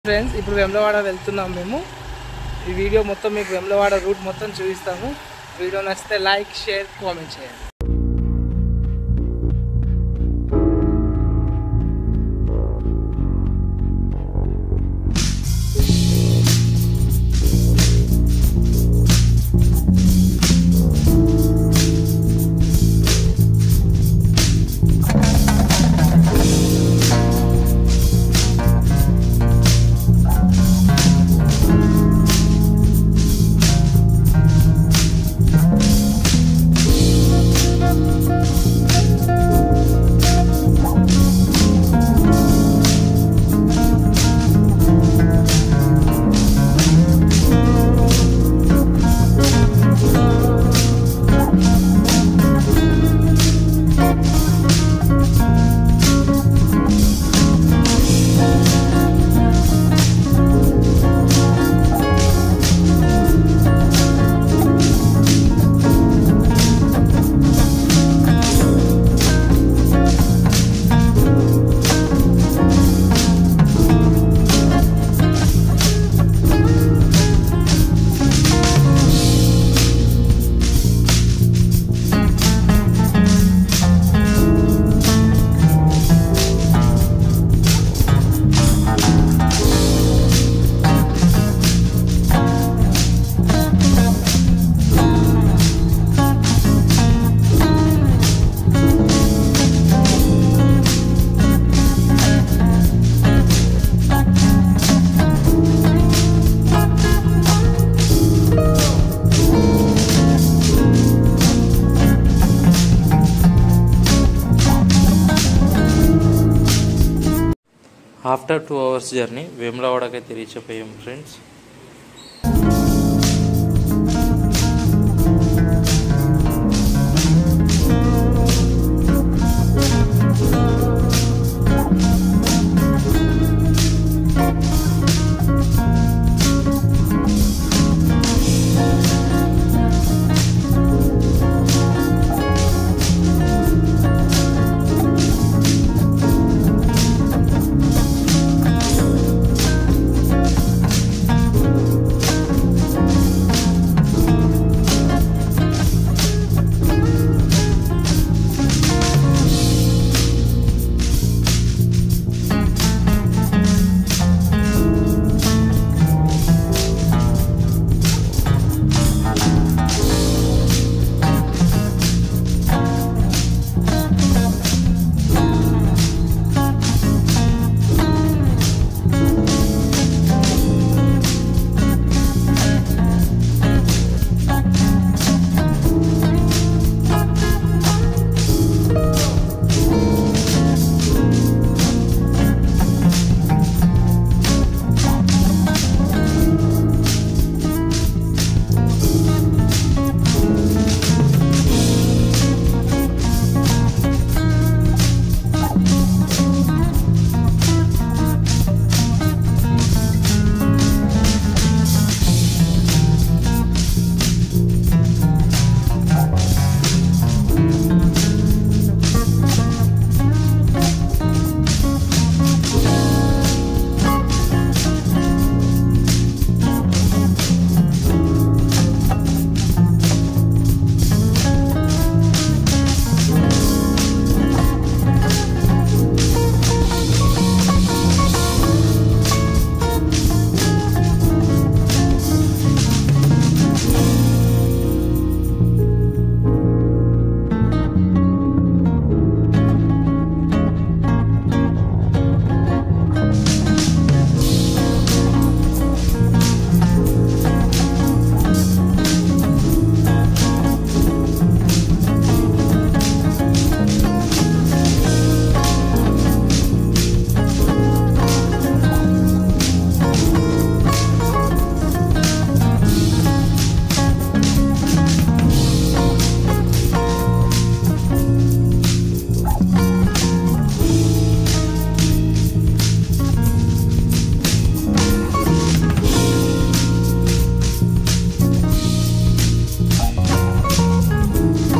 friends ఇప్పుడు వెమ్లవాడ వెళ్తున్నాం మేము ఈ వీడియో మొత్తం మీకు వెమ్లవాడ రూట్ మొత్తం చూపిస్తాము వీడియో నచ్చితే లైక్ షేర్ కామెంట్ చేయండి ఆఫ్టర్ టూ అవర్స్ జర్నీ వేములవాడకైతే రీచ్ అయిపోయాం ఫ్రెండ్స్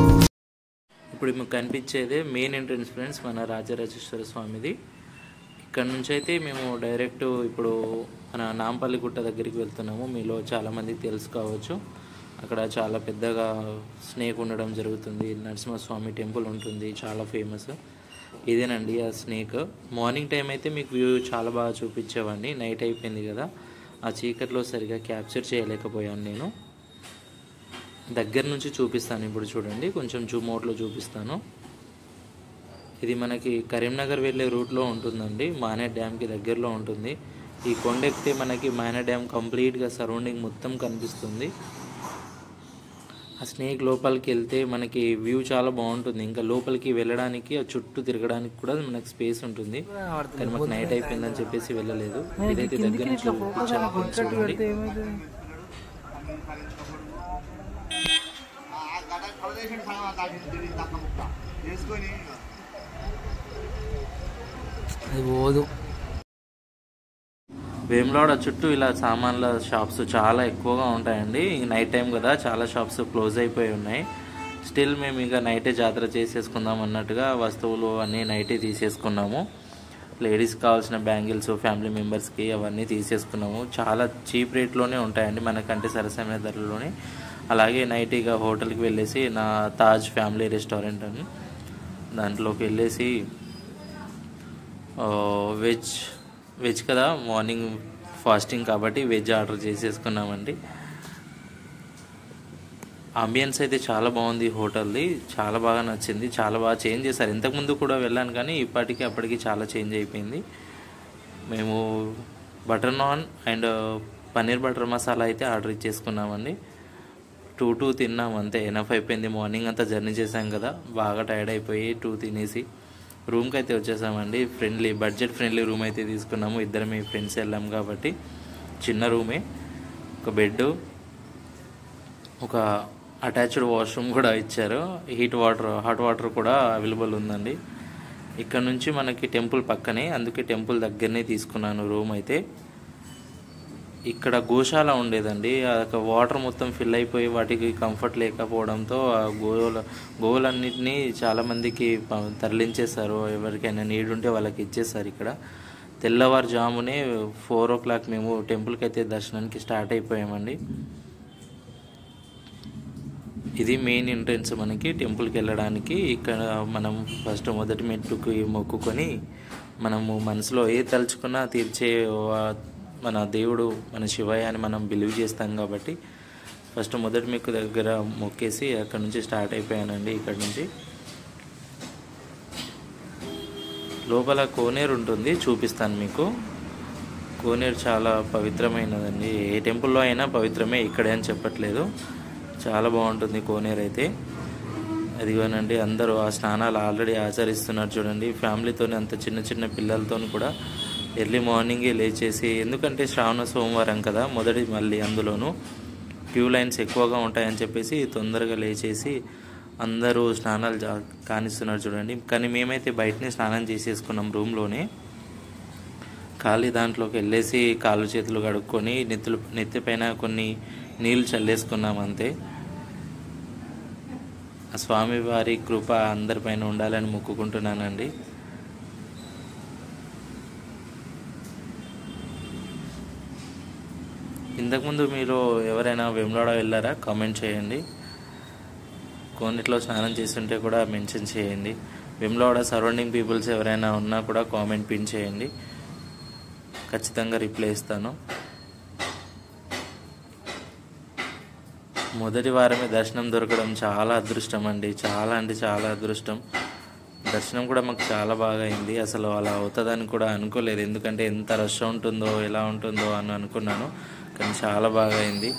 ఇప్పుడు మీకు కనిపించేదే మెయిన్ ఎంట్రన్స్ ఫ్రెండ్స్ మన రాజరాజేశ్వర స్వామిది ఇక్కడ నుంచి అయితే మేము డైరెక్ట్ ఇప్పుడు మన నాంపల్లి గుట్ట దగ్గరికి వెళ్తున్నాము మీలో చాలామందికి తెలుసు కావచ్చు అక్కడ చాలా పెద్దగా స్నేక్ ఉండడం జరుగుతుంది నరసింహస్వామి టెంపుల్ ఉంటుంది చాలా ఫేమస్ ఇదేనండి ఆ స్నేక్ మార్నింగ్ టైం అయితే మీకు వ్యూ చాలా బాగా చూపించేవాడిని నైట్ అయిపోయింది కదా ఆ చీకట్లో సరిగా క్యాప్చర్ చేయలేకపోయాను నేను దగ్గర నుంచి చూపిస్తాను ఇప్పుడు చూడండి కొంచెం జూమ్ అవుట్లో చూపిస్తాను ఇది మనకి కరీంనగర్ వెళ్ళే రూట్లో ఉంటుందండి మానే డ్యామ్కి దగ్గరలో ఉంటుంది ఈ కొండ ఎక్కితే మనకి మానే డ్యామ్ కంప్లీట్గా సరౌండింగ్ మొత్తం కనిపిస్తుంది ఆ స్నేక్ లోపలికి వెళ్తే మనకి వ్యూ చాలా బాగుంటుంది ఇంకా లోపలికి వెళ్ళడానికి ఆ చుట్టూ తిరగడానికి కూడా మనకి స్పేస్ ఉంటుంది కానీ మాకు నైట్ అయిపోయిందని చెప్పేసి వెళ్ళలేదు ఇదైతే దగ్గర నుంచి చూపించాను చూడండి అది పోదు వేములవాడ చుట్టూ ఇలా సామాన్ల షాప్స్ చాలా ఎక్కువగా ఉంటాయండి నైట్ టైం కదా చాలా షాప్స్ క్లోజ్ అయిపోయి ఉన్నాయి స్టిల్ మేము ఇక నైటే జాతర చేసేసుకుందాం అన్నట్టుగా వస్తువులు అన్నీ నైటే తీసేసుకున్నాము లేడీస్ కావాల్సిన బ్యాంగిల్స్ ఫ్యామిలీ మెంబర్స్కి అవన్నీ తీసేసుకున్నాము చాలా చీప్ రేట్లోనే ఉంటాయండి మనకంటే సరసమైన ధరలోనే అలాగే నైట్ ఇక హోటల్కి వెళ్ళేసి నా తాజ్ ఫ్యామిలీ రెస్టారెంట్ అని దాంట్లోకి వెళ్ళేసి ఆ, వెజ్ వెజ్ కదా మార్నింగ్ ఫాస్టింగ్ కాబట్టి వెజ్ ఆర్డర్ చేసేసుకున్నామండి అంబియన్స్ అయితే చాలా బాగుంది హోటల్ది చాలా బాగా నచ్చింది చాలా బాగా చేంజ్ చేశారు ఇంతకుముందు కూడా వెళ్ళాను కానీ ఇప్పటికి అప్పటికి చాలా చేంజ్ అయిపోయింది మేము butter naan and paneer butter masala అయితే ఆర్డర్ ఇచ్చేసుకున్నామండి టూ టూ తిన్నాం అంతే ఎనఫ్ అయిపోయింది మార్నింగ్ అంతా జర్నీ చేసాం కదా బాగా టైర్డ్ అయిపోయి టూ తినేసి రూమ్కి అయితే వచ్చేసామండి ఫ్రెండ్లీ బడ్జెట్ ఫ్రెండ్లీ రూమ్ అయితే తీసుకున్నాము ఇద్దరం మీ ఫ్రెండ్స్ వెళ్ళాం కాబట్టి చిన్న రూమే ఒక బెడ్ ఒక అటాచ్డ్ వాష్రూమ్ కూడా ఇచ్చారు హీట్ వాటర్ హాట్ వాటర్ కూడా అవైలబుల్ ఉందండి ఇక్కడ నుంచి మనకి టెంపుల్ పక్కనే అందుకే టెంపుల్ దగ్గరనే తీసుకున్నాను రూమ్ అయితే ఇక్కడ గోశాల ఉండేదండి ఆ యొక్క వాటర్ మొత్తం ఫిల్ అయిపోయి వాటికి కంఫర్ట్ లేకపోవడంతో ఆ గోవుల గోవులన్నింటినీ చాలామందికి ప- తరలించేశారు ఎవరికైనా నీడ్ ఉంటే వాళ్ళకి ఇచ్చేసారు ఇక్కడ తెల్లవారుజామునే ఫోర్ ఓ క్లాక్ మేము టెంపుల్కి అయితే దర్శనానికి స్టార్ట్ అయిపోయామండి ఇది మెయిన్ ఎంట్రన్స్ మనకి టెంపుల్కి వెళ్ళడానికి ఇక్కడ మనం ఫస్ట్ మొదటి మెట్టుకి మొక్కుకొని మనము మనసులో ఏ తలుచుకున్నా తీర్చే వా- మన దేవుడు మన శివయ్య అని మనం బిలీవ్ చేస్తాం కాబట్టి ఫస్ట్ మొదటి మెక్కు దగ్గర మొక్కేసి అక్కడ నుంచి స్టార్ట్ అయిపోయానండి ఇక్కడ నుంచి లోపల కోనేరు ఉంటుంది చూపిస్తాను మీకు కోనేరు చాలా పవిత్రమైనదండి ఏ టెంపుల్లో అయినా పవిత్రమే ఇక్కడే అని చెప్పట్లేదు చాలా బాగుంటుంది కోనేరు అయితే అదిగోనండి అందరూ ఆ స్నానాలు ఆల్రెడీ ఆచరిస్తున్నారు చూడండి ఫ్యామిలీతో అంత చిన్న చిన్న పిల్లలతో కూడా ఎర్లీ మార్నింగే లేచేసి ఎందుకంటే శ్రావణ సోమవారం కదా మొదటి మళ్ళీ అందులోనూ క్యూ లైన్స్ ఎక్కువగా ఉంటాయని చెప్పేసి తొందరగా లేచేసి అందరూ స్నానాలు జా కానిస్తున్నారు చూడండి కానీ మేమైతే బయటనే స్నానం చేసేసుకున్నాం రూమ్లోనే ఖాళీ దాంట్లోకి వెళ్ళేసి కాళ్ళు చేతులు కడుక్కొని నెత్తులు నెత్తిపైన కొన్ని నీళ్ళు చల్లేసుకున్నాం అంతే ఆ స్వామివారి కృప అందరిపైన ఉండాలని మొక్కుకుంటున్నానండి ఇంతకుముందు మీరు ఎవరైనా వెమ్లాడ వెళ్ళారా కామెంట్ చేయండి కోనేటిలో స్నానం చేస్తుంటే కూడా మెన్షన్ చేయండి వెమ్లవాడ సరౌండింగ్ పీపుల్స్ ఎవరైనా ఉన్నా కూడా కామెంట్ పిన్ చేయండి ఖచ్చితంగా రిప్లై ఇస్తాను మొదటి వారమే దర్శనం దొరకడం చాలా అదృష్టం అండి చాలా అంటే చాలా అదృష్టం దర్శనం కూడా మాకు చాలా బాగా అయింది అసలు అలా అవుతుందని కూడా అనుకోలేదు ఎందుకంటే ఎంత రష్ ఉంటుందో ఎలా ఉంటుందో అని అనుకున్నాను కానీ చాలా బాగా అయింది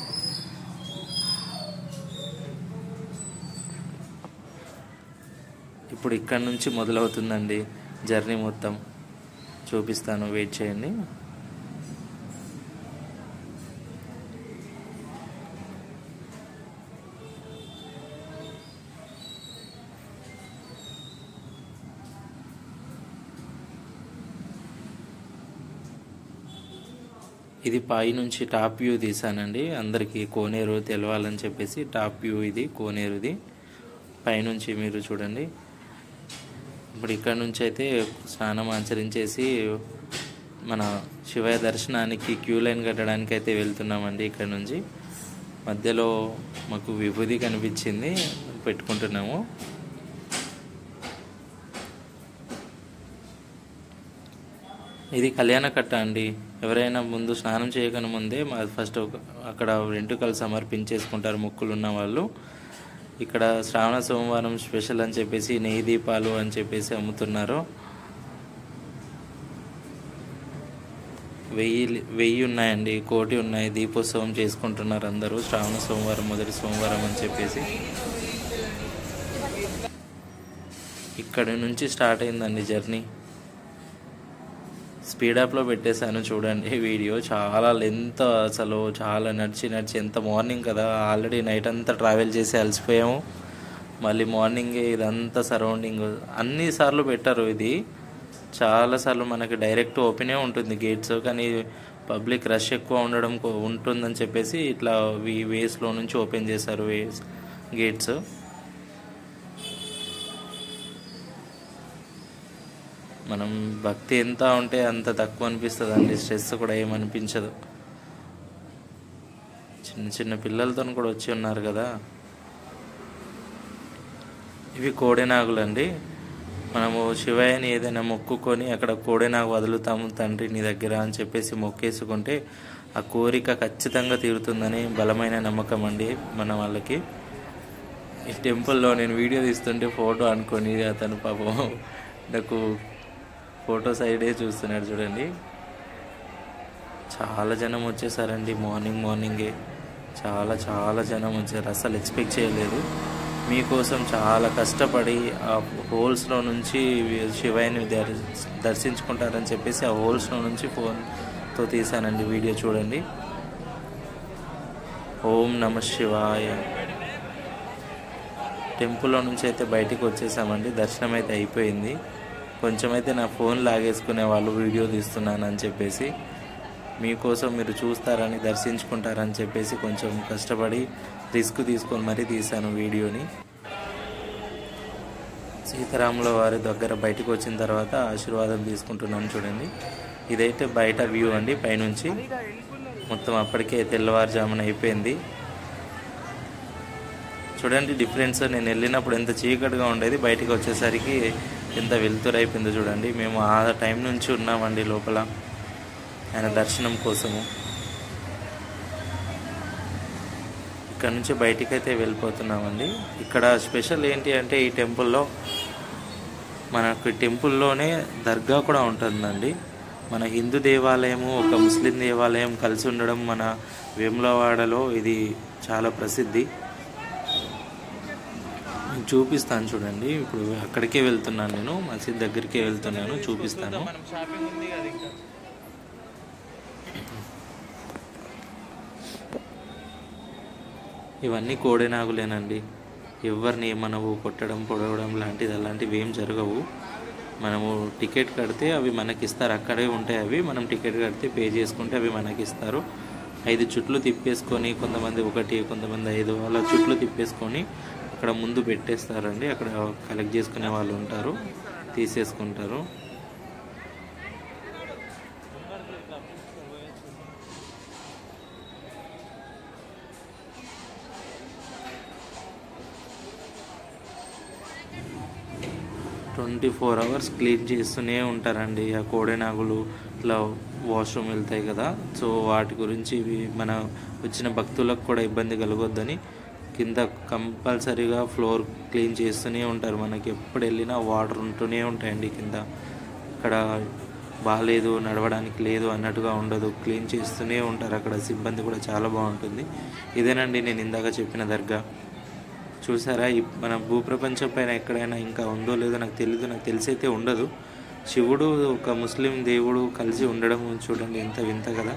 ఇప్పుడు ఇక్కడ నుంచి మొదలవుతుందండి జర్నీ మొత్తం చూపిస్తాను వెయిట్ చేయండి ఇది పై నుంచి టాప్ వ్యూ తీసానండి అందరికీ కోనేరు తెలవాలని చెప్పేసి టాప్ వ్యూ ఇది కోనేరుది పైనుంచి మీరు చూడండి ఇప్పుడు ఇక్కడ నుంచి అయితే స్నానం ఆచరించేసి మన శివయ్య దర్శనానికి క్యూ లైన్ కట్టడానికి అయితే వెళ్తున్నామండి ఇక్కడ నుంచి మధ్యలో మాకు విభూది కనిపించింది పెట్టుకుంటున్నాము ఇది కళ్యాణ కట్ట అండి ఎవరైనా ముందు స్నానం చేయకనే ముందే మా ఫస్ట్ ఒక- అక్కడ వెంట్రుకలు సమర్పించేసుకుంటారు మొక్కులు ఉన్న వాళ్ళు ఇక్కడ శ్రావణ సోమవారం స్పెషల్ అని చెప్పేసి నెయ్యి దీపాలు అని చెప్పేసి అమ్ముతున్నారు వెయ్యి వెయ్యి ఉన్నాయండి కోటి ఉన్నాయి దీపోత్సవం చేసుకుంటున్నారు అందరూ శ్రావణ సోమవారం మొదటి సోమవారం అని చెప్పేసి ఇక్కడి నుంచి స్టార్ట్ అయిందండి జర్నీ స్పీడప్లో పెట్టేశాను చూడండి వీడియో చాలా లెంత్ అసలు చాలా నడిచి నడిచి ఎంత మార్నింగ్ కదా ఆల్రెడీ నైట్ అంతా ట్రావెల్ చేసి అలసిపోయాము మళ్ళీ మార్నింగ్ ఇదంతా సరౌండింగ్ అన్ని సార్లు పెట్టారు ఇది చాలాసార్లు మనకి డైరెక్ట్ ఓపెనే ఉంటుంది గేట్స్ కానీ పబ్లిక్ రష్ ఎక్కువ ఉండడం కో- ఉంటుందని చెప్పేసి ఇట్లా ఈ వేస్లో నుంచి ఓపెన్ చేశారు వేస్ గేట్స్ మనం భక్తి ఎంత ఉంటే అంత తక్కువ అనిపిస్తుంది అండి స్ట్రెస్ కూడా ఏమనిపించదు చిన్న చిన్న పిల్లలతో కూడా వచ్చి ఉన్నారు కదా ఇవి కోడెనాగులండి మనము శివయ్యని ఏదైనా మొక్కుకొని అక్కడ కోడెనాగు వదులుతాము తండ్రి నీ దగ్గర అని చెప్పేసి మొక్కేసుకుంటే ఆ కోరిక ఖచ్చితంగా తీరుతుందని బలమైన నమ్మకం అండి మన వాళ్ళకి ఈ టెంపుల్లో నేను వీడియో తీస్తుంటే ఫోటో అనుకొని అతను పాపం నాకు ఫోటో సైడే చూస్తున్నాడు చూడండి చాలా జనం వచ్చేసారండి మార్నింగ్ మార్నింగే చాలా చాలా జనం వచ్చారు అసలు ఎక్స్పెక్ట్ చేయలేదు మీకోసం చాలా కష్టపడి ఆ హోల్స్లో నుంచి శివయ్యని దర్- దర్శించుకుంటారని చెప్పేసి ఆ హోల్స్లో నుంచి ఫోన్తో తీశానండి వీడియో చూడండి ఓం నమ శివాయ టెంపుల్లో నుంచి అయితే బయటికి వచ్చేసామండి దర్శనం అయితే అయిపోయింది కొంచెం అయితే నా ఫోన్ లాగేసుకునే వాళ్ళు వీడియో తీస్తున్నాను అని చెప్పేసి మీకోసం మీరు చూస్తారని దర్శించుకుంటారని చెప్పేసి కొంచెం కష్టపడి రిస్క్ తీసుకొని మరీ తీశాను వీడియోని సీతారాముల వారి దగ్గర బయటకు వచ్చిన తర్వాత ఆశీర్వాదం తీసుకుంటున్నాను చూడండి ఇదైతే బయట వ్యూ అండి పైనుంచి మొత్తం అప్పటికే తెల్లవారుజామున అయిపోయింది చూడండి డిఫరెన్స్ నేను వెళ్ళినప్పుడు ఎంత చీకటిగా ఉండేది బయటికి వచ్చేసరికి ఎంత వెలుతురు అయిపోయిందో చూడండి మేము ఆ టైం నుంచి ఉన్నామండి లోపల ఆయన దర్శనం కోసము ఇక్కడ నుంచి బయటికి అయితే వెళ్ళిపోతున్నామండి ఇక్కడ స్పెషల్ ఏంటి అంటే ఈ టెంపుల్లో మనకు టెంపుల్లోనే దర్గా కూడా ఉంటుందండి మన హిందూ దేవాలయము ఒక ముస్లిం దేవాలయం కలిసి ఉండడం మన వేములవాడలో ఇది చాలా ప్రసిద్ధి నేను చూపిస్తాను చూడండి ఇప్పుడు అక్కడికే వెళ్తున్నాను నేను మసీద్ దగ్గరికే వెళ్తున్నాను చూపిస్తాను మనం షాపింగ్ ఉంది కదా ఇంకా ఇవన్నీ కోడెనాగులేనండి ఎవరిని మనము కొట్టడం పొడవడం లాంటిది అలాంటివి ఏం జరగవు మనము టికెట్ కడితే అవి మనకి ఇస్తారు అక్కడే ఉంటాయి అవి మనం టికెట్ కడితే పే చేసుకుంటే అవి మనకి ఇస్తారు ఐదు చుట్లు తిప్పేసుకొని కొంతమంది ఒకటి కొంతమంది ఐదు అలా చుట్లు తిప్పేసుకొని అక్కడ ముందు పెట్టేస్తారండి అక్కడ కలెక్ట్ చేసుకునే వాళ్ళు ఉంటారు తీసేసుకుంటారు ట్వంటీ ఫోర్ అవర్స్ క్లీన్ చేస్తూనే ఉంటారండి ఆ కోడెనాగులు ఇట్లా వాష్రూమ్ వెళ్తాయి కదా సో వాటి గురించి ఇవి మన వచ్చిన భక్తులకు కూడా ఇబ్బంది కలగొద్దని కింద కంపల్సరీగా ఫ్లోర్ క్లీన్ చేస్తూనే ఉంటారు మనకి ఎప్పుడు వెళ్ళినా వాటర్ ఉంటూనే ఉంటాయండి కింద ఇక్కడ బాగాలేదు నడవడానికి లేదు అన్నట్టుగా ఉండదు క్లీన్ చేస్తూనే ఉంటారు అక్కడ సిబ్బంది కూడా చాలా బాగుంటుంది ఇదేనండి నేను ఇందాక చెప్పిన దర్గా చూసారా ఈ మన భూప్రపంచం పైన ఎక్కడైనా ఇంకా ఉందో లేదో నాకు తెలియదు నాకు తెలిసైతే ఉండదు శివుడు ఒక ముస్లిం దేవుడు కలిసి ఉండడం చూడండి ఎంత వింత కదా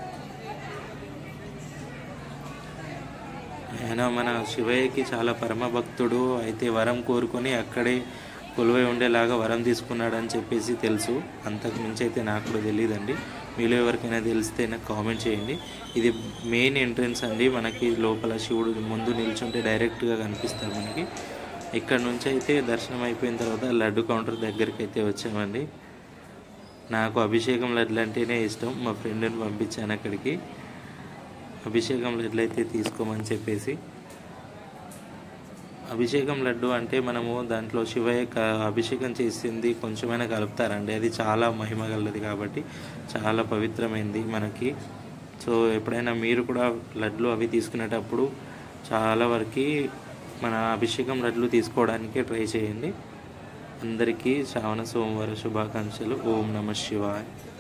ఆయన మన శివయ్యకి చాలా పరమ భక్తుడు అయితే వరం కోరుకొని అక్కడే కొలువై ఉండేలాగా వరం తీసుకున్నాడు అని చెప్పేసి తెలుసు అంతకు మించి అయితే నాకు కూడా తెలియదండి మీలో ఎవరికైనా తెలిస్తే నాకు కామెంట్ చేయండి ఇది మెయిన్ ఎంట్రన్స్ అండి మనకి లోపల శివుడు ముందు నిల్చుంటే డైరెక్ట్గా కనిపిస్తారు మనకి ఇక్కడ నుంచి అయితే దర్శనం అయిపోయిన తర్వాత లడ్డు కౌంటర్ దగ్గరికి అయితే వచ్చామండి నాకు అభిషేకం లడ్లు అంటేనే ఇష్టం మా ఫ్రెండ్ని పంపించాను అక్కడికి అభిషేకం లడ్లు అయితే తీసుకోమని చెప్పేసి అభిషేకం లడ్డు అంటే మనము దాంట్లో శివయ్య క- అభిషేకం చేసింది కొంచెమైనా కలుపుతారండి అది చాలా మహిమ గలది కాబట్టి చాలా పవిత్రమైంది మనకి సో ఎప్పుడైనా మీరు కూడా లడ్లు అవి తీసుకునేటప్పుడు చాలా వరకు మన అభిషేకం లడ్లు తీసుకోవడానికి ట్రై చేయండి అందరికీ శ్రావణ సోమవార శుభాకాంక్షలు ఓం నమ శివాయ్